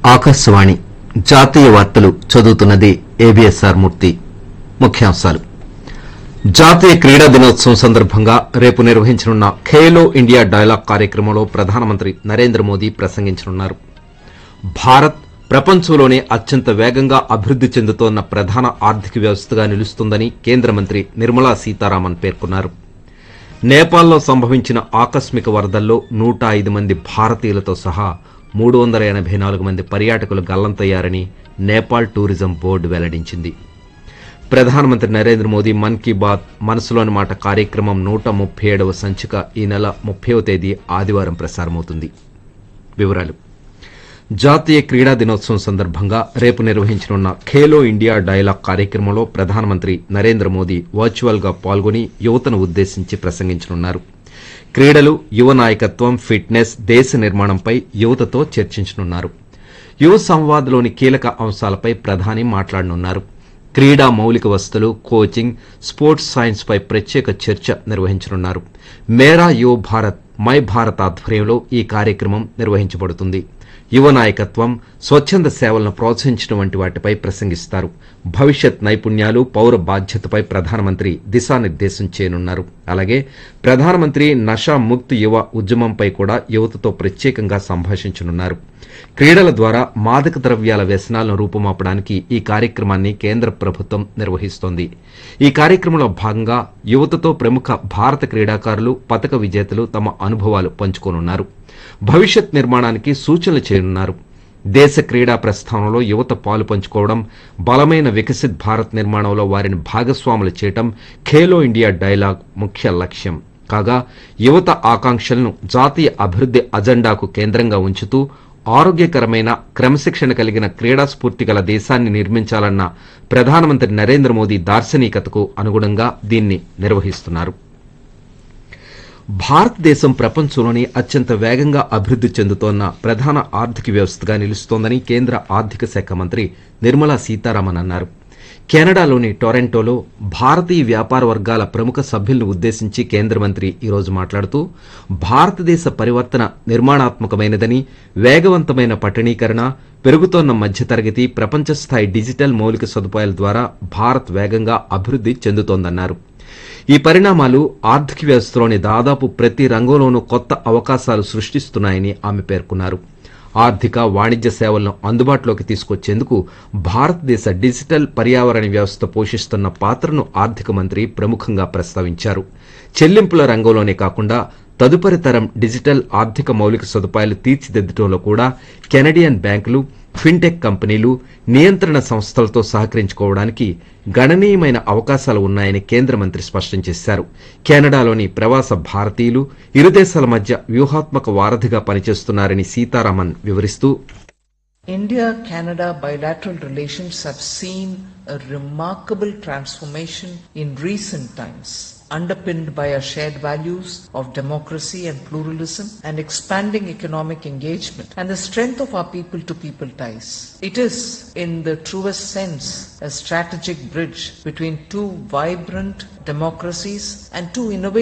ఆకాశవాణి జాతీయ వార్తలు చదువుతున్నది ఏబిఎస్ఆర్ మూర్తి ముఖ్యాంశాలు జాతీయ క్రీడా దినోత్సవం సందర్భంగా రేపు నిర్వహించనున్న ఖేలో ఇండియా డైలాగ్ కార్యక్రమంలో ప్రధానమంత్రి నరేంద్ర మోదీ ప్రసంగించనున్నారు భారత్ ప్రపంచంలోనే అత్యంత వేగంగా అభివృద్ది చెందుతోన్న ప్రధాన ఆర్థిక వ్యవస్థగా నిలుస్తుందని కేంద్ర మంత్రి నిర్మలా సీతారామన్ పేర్కొన్నారు నేపాల్లో సంభవించిన ఆకస్మిక వరదల్లో నూట ఐదు మంది భారతీయులతో సహా మూడు వందల ఎనభై నాలుగు మంది పర్యాటకులు గల్లంతయ్యారని నేపాల్ టూరిజం బోర్డు వెల్లడించింది ప్రధానమంత్రి నరేంద్ర మోదీ మన్ కీ బాత్ మనసులోని మాట కార్యక్రమం నూట ముప్పై ఏడవ సంచిక ఈ నెల ముప్పైవ తేదీ ఆదివారం ప్రసారమవుతుంది వివరాలు జాతీయ క్రీడా దినోత్సవం సందర్భంగా రేపు నిర్వహించనున్న ఖేలో ఇండియా డైలాగ్ కార్యక్రమంలో ప్రధానమంత్రి నరేంద్ర మోదీ వర్చువల్ గా పాల్గొని యువతను ఉద్దేశించి ప్రసంగించనున్నారు క్రీడలు యువ నాయకత్వం ఫిట్నెస్ దేశ నిర్మాణంపై యువతతో చర్చించనున్నారు యువ సంవాద్లోని కీలక అంశాలపై ప్రధాని మాట్లాడనున్నారు క్రీడా మౌలిక వసతులు కోచింగ్ స్పోర్ట్స్ సైన్స్ పై ప్రత్యేక చర్చ నిర్వహించనున్నారు మేరా యువ భారత్ మై భారత్ ఆధ్వర్యంలో ఈ కార్యక్రమం నిర్వహించబడుతుంది యువ నాయకత్వం స్వచ్ఛంద సేవలను ప్రోత్సహించడం వంటి వాటిపై ప్రసంగిస్తారు భవిష్యత్ నైపుణ్యాలు పౌర బాధ్యతపై ప్రధానమంత్రి దిశానిర్దేశం చేయనున్నారు అలాగే ప్రధానమంత్రి నషా ముక్త్ యువ ఉద్యమంపై కూడా యువతతో ప్రత్యేకంగా సంభాషించనున్నారు క్రీడల ద్వారా మాదక ద్రవ్యాల వ్యసనాలను రూపుమాపడానికి ఈ కార్యక్రమాన్ని కేంద్ర ప్రభుత్వం నిర్వహిస్తోంది ఈ కార్యక్రమంలో భాగంగా యువతతో ప్రముఖ భారత క్రీడాకారులు పతక విజేతలు తమ అనుభవాలు పంచుకోనున్నారు భవిష్యత్ నిర్మాణానికి సూచనలు చేయనున్నారు దేశ క్రీడా ప్రస్థానంలో యువత పాలు పంచుకోవడం బలమైన వికసిత్ భారత్ నిర్మాణంలో వారిని భాగస్వాములు చేయటం ఖేలో ఇండియా డైలాగ్ ముఖ్య లక్ష్యం కాగా యువత ఆకాంక్షలను జాతీయ అభివృద్ది అజెండాకు కేంద్రంగా ఉంచుతూ ఆరోగ్యకరమైన క్రమశిక్షణ కలిగిన క్రీడా స్ఫూర్తి గల దేశాన్ని నిర్మించాలన్న ప్రధానమంత్రి నరేంద్ర మోదీ దార్శనికతకు అనుగుణంగా దీన్ని నిర్వహిస్తున్నారు భారతదేశం ప్రపంచంలోని అత్యంత వేగంగా అభివృద్ది చెందుతోన్న ప్రధాన ఆర్థిక వ్యవస్థగా నిలుస్తోందని కేంద్ర ఆర్థిక శాఖ మంత్రి నిర్మలా సీతారామన్ అన్నారు కెనడాలోని టొరంటోలో భారతీయ వ్యాపార వర్గాల ప్రముఖ సభ్యులను ఉద్దేశించి కేంద్ర మంత్రి ఈరోజు మాట్లాడుతూ భారతదేశ పరివర్తన నిర్మాణాత్మకమైనదని వేగవంతమైన పట్టణీకరణ పెరుగుతోన్న మధ్యతరగతి ప్రపంచ స్థాయి డిజిటల్ మౌలిక సదుపాయాల ద్వారా భారత్ వేగంగా అభివృద్ది చెందుతోందన్నారు ఈ పరిణామాలు ఆర్థిక వ్యవస్థలోని దాదాపు ప్రతి రంగంలోనూ కొత్త అవకాశాలు సృష్టిస్తున్నాయని ఆమె పేర్కొన్నారు ఆర్థిక వాణిజ్య సేవలను అందుబాటులోకి తీసుకొచ్చేందుకు భారతదేశ డిజిటల్ పర్యావరణ వ్యవస్థ పోషిస్తున్న పాత్రను ఆర్థిక మంత్రి ప్రముఖంగా ప్రస్తావించారు చెల్లింపుల రంగంలోనే కాకుండా తదుపరి తరం డిజిటల్ ఆర్థిక మౌలిక సదుపాయాలు తీర్చిదిద్దడంలో కూడా కెనడియన్ బ్యాంకులు ఫిన్టెక్ కంపెనీలు నియంత్రణ సంస్థలతో సహకరించుకోవడానికి గణనీయమైన అవకాశాలు ఉన్నాయని కేంద్ర మంత్రి స్పష్టం చేశారు కెనడాలోని ప్రవాస భారతీయులు ఇరు దేశాల మధ్య వ్యూహాత్మక వారధిగా పనిచేస్తున్నారని సీతారామన్ వివరిస్తూ India Canada bilateral relations have seen a remarkable transformation in recent times, underpinned by our shared values of democracy and pluralism and expanding economic engagement and the strength of our people to people ties. It is, in the truest sense, a strategic bridge between two vibrant democracies and two innovative